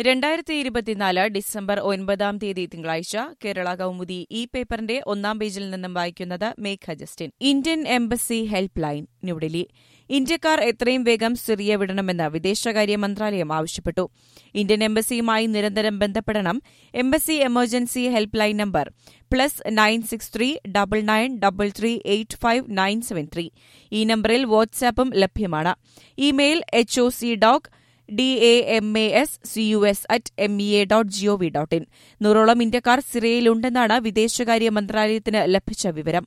രണ്ടായിരത്തി ഇരുപത്തിനാല് ഡിസംബർ ഒൻപതാം തീയതി തിങ്കളാഴ്ച കേരള കൗമുദി ഈ പേപ്പറിന്റെ ഒന്നാം പേജിൽ നിന്നും വായിക്കുന്നത് Megha Justin Indian embassy helpline New Delhi ഇന്ത്യക്കാർ എത്രയും വേഗം സിറിയ വിടണമെന്ന് വിദേശകാര്യ മന്ത്രാലയം ആവശ്യപ്പെട്ടു ഇന്ത്യൻ എംബസിയുമായി നിരന്തരം ബന്ധപ്പെടണം embassy emergency helpline number plus nine six three double nine double three eight five nine seven three ഈ നമ്പറിൽ വാട്സാപ്പും ലഭ്യമാണ് email H O C dot D A M A S C U S at M E A dot gov dot in നൂറോളം ഇന്ത്യക്കാർ സിറിയയിലുണ്ടെന്നാണ് വിദേശകാര്യ മന്ത്രാലയത്തിന് ലഭിച്ച വിവരം